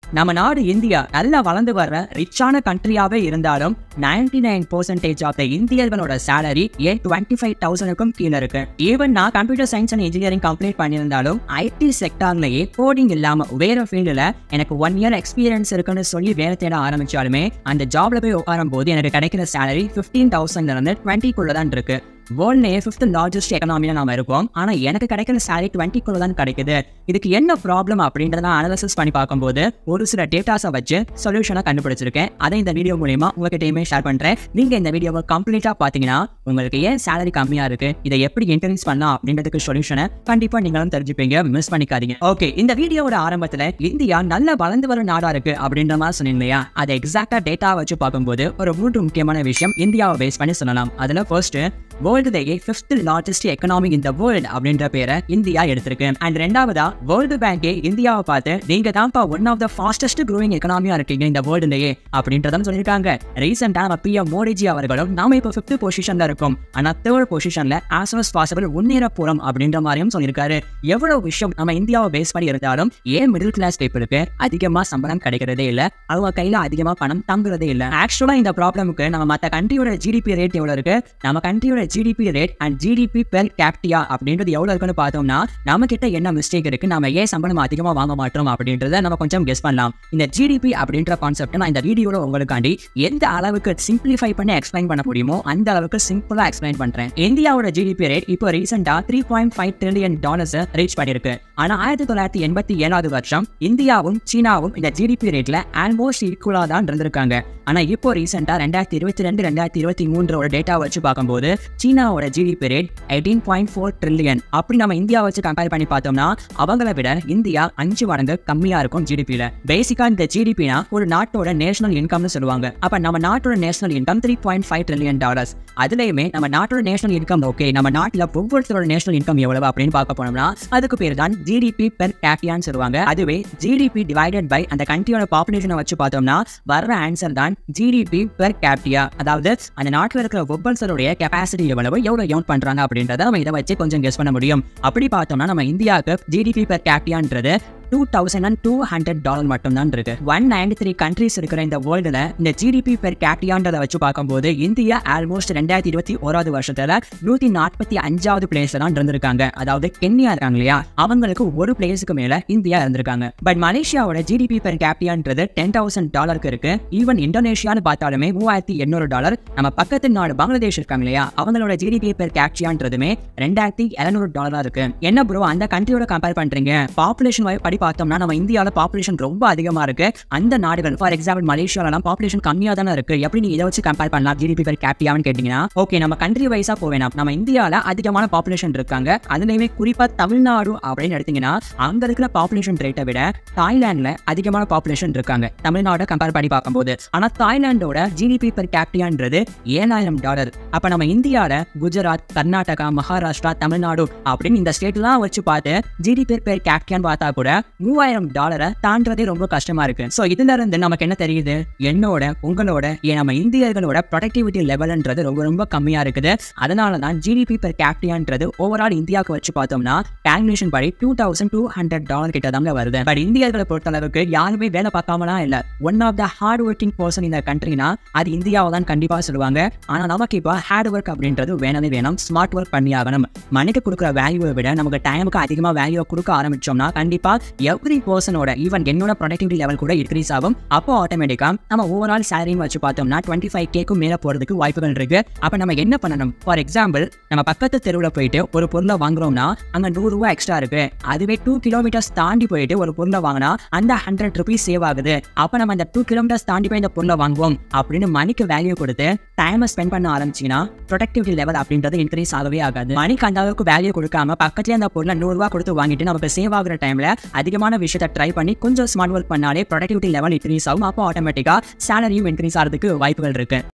நம்ம நாடு இந்தியா நல்லா வளர்ந்து வர்ற ரிச்சான கண்ட்ரியாவே இருந்தாலும் ninety nine percentage of the இந்தியர்களோட சேலரி ஏன் டுவெண்ட்டி ஃபைவ் தௌசண்ட்க்கும் கீழே இருக்கு ஈவன் நான் computer science and engineering complete பண்ணியிருந்தாலும் ஐடி செக்டார்லயே கோடிங் இல்லாம வேற ஃபீல்டில் எனக்கு ஒன் இயர் எக்ஸ்பீரியன்ஸ் இருக்குன்னு சொல்லி வேலை தேட ஆரம்பிச்சாலுமே அந்த ஜாப்ல போய் உட்காரும் போது எனக்கு கிடைக்கிற சேலரி ஃபிஃப்டீன் தௌசண்ட்ல இருந்து டுவெண்ட்டிக்குள்ள தான் இருக்கு வேர்ல்ட்லேயே ஃபிஃப்த் லார்ஜஸ்ட் எக்கனாமியில் நாம இருக்கோம் ஆனால் எனக்கு கிடைக்கிற சேலரி டுவெண்ட்டிக்குள்ள தான் கிடைக்குது இதுக்கு என்ன ப்ராப்ளம் அப்படின்றத நான் அனாலிசிஸ் பண்ணி பார்க்கும்போது ஒரு சில டேட்டாஸை வச்சு சொல்யூஷனை கண்டுபிடிச்சிருக்கேன் அதை இந்த வீடியோ மூலியமா உங்ககிட்டயுமே ஷேர் பண்ணுறேன் நீங்கள் இந்த வீடியோவை கம்ப்ளீட்டாக பார்த்தீங்கன்னா உங்களுக்கு ஏன் சேலரி கம்மியாக இருக்கு இதை எப்படி இன்க்ரீஸ் பண்ணலாம் அப்படின்றதுக்கு சொல்யூஷனை கண்டிப்பாக நீங்களும் தெரிஞ்சுப்பீங்க மிஸ் பண்ணிக்காதீங்க ஓகே இந்த வீடியோவோட ஆரம்பத்தில் இந்தியா நல்ல வளர்ந்து வரும் நாடா இருக்கு அப்படின்ற மாதிரி சொன்னீங்க இல்லையா அதை எக்ஸாக்டாக டேட்டா வச்சு பார்க்கும்போது ஒரு மூன்று முக்கியமான விஷயம் இந்தியாவை பேஸ் பண்ணி சொல்லலாம் அதில் ஃபர்ஸ்ட் வேர்ல்டுலேயே ஃபிஃப்த் லார்ஜஸ்ட் எக்கனாமி இந்த வேர்ல்டு அப்படின்ற பேரை இந்தியா எடுத்திருக்கு அண்ட் ரெண்டாவதா வேர்ல்டு பேங்கே இந்தியாவை பார்த்து நீங்க தான்ப்பா one of the fastest growing எக்கனாமியா இருக்கீங்க இந்த வேர்ல்டுலேயே அப்படின்றதும் சொல்லியிருக்காங்க ரீசெண்டா நம்ம பிஎம் மோடிஜி அவர்களும் நாம இப்போ ஃபிஃப்த் பொசிஷன்ல இருக்கோம் ஆனா தேர்ட் பொசிஷன்ல ஆஸ் as பாசிபிள் முன்னேற போறோம் அப்படின்ற மாதிரியும் சொல்லியிருக்காரு எவ்வளவு விஷயம் நம்ம இந்தியாவை பேஸ் பண்ணி இருந்தாலும் ஏன் மிடில் கிளாஸ் பீப்புளுக்கு அதிகமா சம்பளம் கிடைக்கிறதே இல்ல அவங்க கையில அதிகமா பணம் தங்குறதே இல்ல ஆக்சுவலா இந்த ப்ராப்ளமுக்கு நம்ம மற்ற கண்ட்ரியோட ஜிடிபி ரேட் எவ்வளவு இருக்கு நம்ம கண்ட்ரியோட GDP rate and GDP per capita அப்படின்றது எவ்வளவு இருக்குன்னு பார்த்தோம்னா நம்ம கிட்ட என்ன மிஸ்டேக் இருக்கு நம்ம ஏன் சம்பளம் அதிகமா வாங்க மாட்டோம் அப்படின்றத நம்ம கொஞ்சம் கெஸ் பண்ணலாம் இந்த ஜிடிபி அப்படின்ற கான்செப்ட் நான் இந்த வீடியோல உங்களுக்காண்டி எந்த அளவுக்கு சிம்பிளிஃபை பண்ணி எக்ஸ்பிளைன் பண்ண முடியுமோ அந்த அளவுக்கு சிம்பிளா எக்ஸ்பிளைன் பண்றேன் இந்தியாவோட ஜிடிபி ரேட் இப்போ ரீசெண்டா three point five trillion dollars reach பண்ணிருக்கு ஆனா ஆயிரத்தி தொள்ளாயிரத்தி எண்பத்தி ஏழாவது வருஷம் இந்தியாவும் சீனாவும் இந்த ஜிடிபி ரேட்ல ஆல்மோஸ்ட் ஈக்குவலா தான் இருந்திருக்காங்க ஆனா இப்போ ரீசெண்டா ரெண்டாயிரத்தி இருபத்தி ரெண்டு ரெண்டாயிரத்தி இருபத்தி மூன்றோட டேட்டா வச்சு பார்க்கும்போது சீனாவோட GDP rate eighteen point four trillion அப்படி நம்ம இந்தியா வச்சு கம்பேர் பண்ணி பார்த்தோம்னா அவங்கள விட இந்தியா அஞ்சு மடங்கு கம்மியா இருக்கும் ஜிடிபியில பேசிக்கா இந்த ஜிடிபினா ஒரு நாட்டோட நேஷனல் இன்கம்னு சொல்லுவாங்க அப்ப நம்ம நாட்டோட national income three point five trillion dollars அதுலயுமே நம்ம நாட்டோட நேஷனல் இன்கம் ஓகே நம்ம நாட்டில் ஒவ்வொருத்தரோட நேஷனல் இன்கம் எவ்வளவு அப்படின்னு பார்க்க போனோம்னா அதுக்கு பேர் தான் ஜிடிபி பெர் கேபியான்னு சொல்லுவாங்க அதுவே ஜிடிபி டிவைடட் பை அந்த கண்ட்ரியோட பாப்புலேஷனை வச்சு பார்த்தோம்னா வர்ற ஆன்சர் தான் ஜிடிபி பெர் கேப்டியா அதாவது அந்த நாட்டில் இருக்கிற ஒவ்வொருத்தருடைய கெப்பாசிட்டி எவ்வளவு எவ்வளவு கவுண்ட் பண்றாங்க அப்படின்றத நம்ம இதை வச்சு கொஞ்சம் கெஸ் பண்ண முடியும் அப்படி பார்த்தோம்னா நம்ம இந்தியாவுக்கு ஜிடிபி பெர் கேப்டியான்றது two thousand and two hundred dollar மட்டும் தான் இருக்கு ஒன் நைன்டி த்ரீ கண்ட்ரிஸ் இருக்கிற இந்த வேர்ல்டுல இந்த ஜிடிபி பெர் கேப்டியான்றதை வச்சு பார்க்கும்போது இந்தியா ஆல்மோஸ்ட் ரெண்டாயிரத்தி இருபத்தி ஓராவது வருஷத்துல நூத்தி நாற்பத்தி அஞ்சாவது பிளேஸ்ல தான் இருந்திருக்காங்க அதாவது கென்யா இருக்காங்க இல்லையா அவங்களுக்கு ஒரு பிளேஸுக்கு மேல இந்தியா இருந்திருக்காங்க பட் மலேசியாவோட ஜிடிபி பெர் கேப்டியான்றது டென் தௌசண்ட் டாலருக்கு இருக்கு ஈவன் இந்தோனேஷியான்னு பார்த்தாலுமே மூவாயிரத்தி எண்ணூறு டாலர் நம்ம பக்கத்து நாடு பங்களாதேஷ் இருக்காங்க இல்லையா அவங்களோட ஜிடிபி பெர் கேப்டியான்றதுமே ரெண்டாயிரத்தி எழுநூறு டாலரா இருக்கு என்ன ப்ரோ அந்த கண்ட்ரியோட கம்பேர் பண்றீங்க பாப்புலேஷன் படி பார்த்தோம்னா நம்ம இந்தியாவில் பாப்புலேஷன் ரொம்ப அதிகமா இருக்கு அந்த நாடுகள் ஃபார் எக்ஸாம்பிள் மலேசியாலாம் பாப்புலேஷன் கம்மியா தானே இருக்கு எப்படி நீ இதை வச்சு கம்பேர் பண்ணலாம் ஜிடிபி பெர் கேப்டியான்னு கேட்டீங்கன்னா ஓகே நம்ம கண்ட்ரி வைஸா போவேணாம் நம்ம இந்தியாவில் அதிகமான பாப்புலேஷன் இருக்காங்க அதுலயுமே குறிப்பா தமிழ்நாடு அப்படின்னு எடுத்தீங்கன்னா அங்க இருக்கிற பாப்புலேஷன் ரேட்டை விட தாய்லாந்துல அதிகமான பாப்புலேஷன் இருக்காங்க தமிழ்நாடை கம்பேர் பண்ணி பார்க்கும்போது ஆனா தாய்லாந்தோட ஜிடிபி பெர் கேப்டியான்றது ஏழாயிரம் டாலர் அப்ப நம்ம இந்தியாவில் குஜராத் கர்நாடகா மகாராஷ்டிரா தமிழ்நாடு அப்படின்னு இந்த ஸ்டேட்லாம் வச்சு பார்த்து ஜிடிபி பெர் கேப்டியான்னு பார்த்தா கூட மூவாயிரம் டாலரை தாண்டதே ரொம்ப கஷ்டமா இருக்கு ஸோ இதுல இருந்து நமக்கு என்ன தெரியுது என்னோட உங்களோட ஏன் நம்ம இந்தியர்களோட ப்ரொடக்டிவிட்டி லெவல்ன்றது ரொம்ப ரொம்ப கம்மியா இருக்குது அதனால தான் ஜிடிபி பெர் கேப்டியான்றது ஓவரால் இந்தியாவுக்கு வச்சு பார்த்தோம்னா கால்குலேஷன் படி two thousand two hundred dollar கிட்ட தாங்க வருது பட் இந்தியர்களை பொறுத்தளவுக்கு யாருமே வேலை பார்க்காமலாம் இல்ல one of the hard working person இந்த கண்ட்ரினா அது இந்தியாவை தான் கண்டிப்பா சொல்லுவாங்க ஆனா நமக்கு இப்போ ஹார்ட் ஒர்க் அப்படின்றது வேணவே வேணும் ஸ்மார்ட் ஒர்க் பண்ணி ஆகணும் மணிக்கு கொடுக்குற வேல்யூவை விட நமக்கு டைமுக்கு அதிகமாக வேல்யூவை கொடுக்க ஆரம்பிச்சோம்னா கண்டிப்பா எவ்ரி பர்சனோட ஈவன் என்னோட ப்ரொடக்டிவிட்டி லெவல் கூட இன்க்ரீஸ் ஆகும் அப்போ ஆட்டோமேட்டிக்காக நம்ம ஓவரால் சேலரின்னு வச்சு பார்த்தோம்னா டுவெண்ட்டி ஃபைவ் கேக்கும் மேலே போகிறதுக்கு வாய்ப்புகள் இருக்கு அப்போ நம்ம என்ன பண்ணணும் ஃபார் எக்ஸாம்பிள் நம்ம பக்கத்து தெருவில் போயிட்டு ஒரு பொருளை வாங்குறோம்னா அங்கே நூறுரூவா எக்ஸ்ட்ரா இருக்கு அதுவே டூ கிலோமீட்டர்ஸ் தாண்டி போயிட்டு ஒரு பொருளை வாங்கினா அந்த ஹண்ட்ரட் ருபீஸ் சேவ் ஆகுது அப்போ நம்ம அந்த டூ கிலோமீட்டர்ஸ் தாண்டி போய் இந்த பொருளை வாங்குவோம் அப்படின்னு மணிக்கு வேல்யூ கொடுத்து டைமை ஸ்பெண்ட் பண்ண ஆரம்பிச்சிங்கன்னா ப்ரொடக்டிவிட்டி லெவல் அப்படின்றது இன்க்ரீஸ் ஆகவே ஆகாது மணிக்கு அந்த அளவுக்கு வேல்யூ கொடுக்காம பக்கத்துலேயே அந்த பொருளை நூறுரூவா கொடுத்து வாங்கிட்டு நமக்கு சேவ் ஆகுற டைமில் அதிகமான விஷயத்தை ட்ரை பண்ணி கொஞ்சம் ஸ்மார்ட் ஒர்க் பண்ணாலே ப்ரொடக்டிவிட்டி லெவல் இன்க்ரீஸ் ஆகும் அப்போ ஆட்டோமேட்டிக்காக சேலரியும் இன்க்ரீஸ் ஆகிறதுக்கு வாய்ப்புகள் இருக்கு